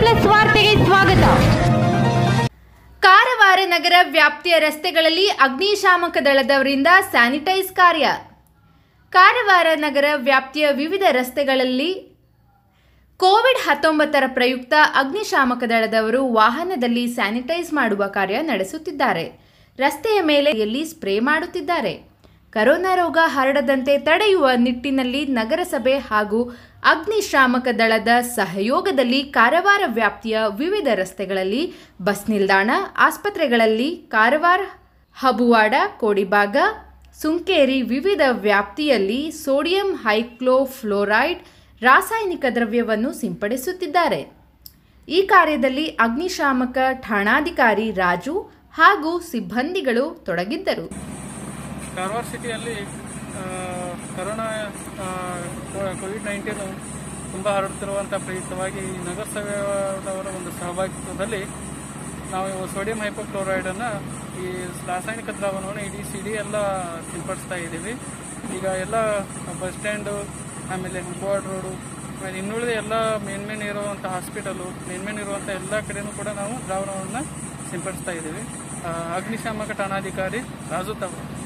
plus ವಾರ್ತೆಗೆ ಸ್ವಾಗತ ಕಾರವಾರ ನಗರ ವ್ಯಾಪ್ತಿಯ ರಸ್ತೆಗಳಲ್ಲಿ ಅಗ್ನಿಶಾಮಕ ದಳದವರಿಂದ ಸ್ಯಾನಿಟೈಸ್ ಕಾರ್ಯ ಕಾರವಾರ ನಗರ ವ್ಯಾಪ್ತಿಯ ವಿವಿಧ ರಸ್ತೆಗಳಲ್ಲಿ ಕೋವಿಡ್ ಹತ್ತೊಂಬತ್ತರ ಪ್ರಯುಕ್ತ ಅಗ್ನಿಶಾಮಕ ದಳದವರು ವಾಹನದಲ್ಲಿ ಸ್ಯಾನಿಟೈಸ್ ಮಾಡುವ ಕಾರ್ಯ ನಡೆಸುತ್ತಿದ್ದಾರೆ ರಸ್ತೆಯ ಮೇಲೆ ಎಲ್ಲಿ ಸ್ಪ್ರೇ ಮಾಡುತ್ತಿದ್ದಾರೆ ಕರೋನಾ ರೋಗ ಹರಡದಂತೆ ತಡೆಯುವ ನಿಟ್ಟಿನಲ್ಲಿ ನಗರಸಭೆ ಹಾಗೂ ಅಗ್ನಿಶಾಮಕ ದಳದ ಸಹಯೋಗದಲ್ಲಿ ಕಾರವಾರ ವ್ಯಾಪ್ತಿಯ ವಿವಿಧ ರಸ್ತೆಗಳಲ್ಲಿ ಬಸ್ ನಿಲ್ದಾಣ ಆಸ್ಪತ್ರೆಗಳಲ್ಲಿ ಕಾರವಾರ ಹಬುವಾಡ ಕೋಡಿಬಾಗ ಸುಂಕೇರಿ ವಿವಿಧ ವ್ಯಾಪ್ತಿಯಲ್ಲಿ ಸೋಡಿಯಂ ಹೈಕ್ಲೋಫ್ಲೋರೈಡ್ ರಾಸಾಯನಿಕ ದ್ರವ್ಯವನ್ನು ಸಿಂಪಡಿಸುತ್ತಿದ್ದಾರೆ ಈ ಕಾರ್ಯದಲ್ಲಿ ಅಗ್ನಿಶಾಮಕ ಠಾಣಾಧಿಕಾರಿ ರಾಜು ಹಾಗೂ ಸಿಬ್ಬಂದಿಗಳು ತೊಡಗಿದ್ದರು ಕಾರವಾರ ಸಿಟಿಯಲ್ಲಿ ಆ, ಕರೋನಾ ಆ, ಕೋ- ಕೋವಿಡ್ ನೈನ್ಟೀನ್ ತುಂಬ ಹರಡುತ್ತಿರುವಂಥ ಪ್ರಯುಕ್ತವಾಗಿ ನಗರಸಭೆಯವರ ಒಂದು ಸಹಭಾಗಿತ್ವದಲ್ಲಿ ನಾವು ಇವು ಸೋಡಿಯಂ ಹೈಪೋಕ್ಲೋರೈಡನ್ನು ಈ ರಾಸಾಯನಿಕ ದ್ರಾವಣವನ್ನು ಇಡೀ ಸಿಡಿ ಎಲ್ಲ ಸಿಂಪಡಿಸ್ತಾ ಇದ್ದೀವಿ ಈಗ ಎಲ್ಲ ಬಸ್ ಸ್ಟ್ಯಾಂಡು ಆಮೇಲೆ ಹುಬ್ಬಾಡ್ ರೋಡು ಆಮೇಲೆ ಇನ್ನುಳಿದ ಎಲ್ಲ ಮೇನ್ ಮೇನ್ ಇರುವಂಥ ಹಾಸ್ಪಿಟಲು ಮೇನ್ ಮೇನ್ ಇರುವಂಥ ಎಲ್ಲ ಕಡೆನೂ ಕೂಡ ನಾವು ದ್ರಾವಣವನ್ನು ಸಿಂಪಡಿಸ್ತಾ ಇದ್ದೀವಿ ಆ, ಅಗ್ನಿಶಾಮಕ ಠಾಣಾಧಿಕಾರಿ ರಾಜು ತಾವು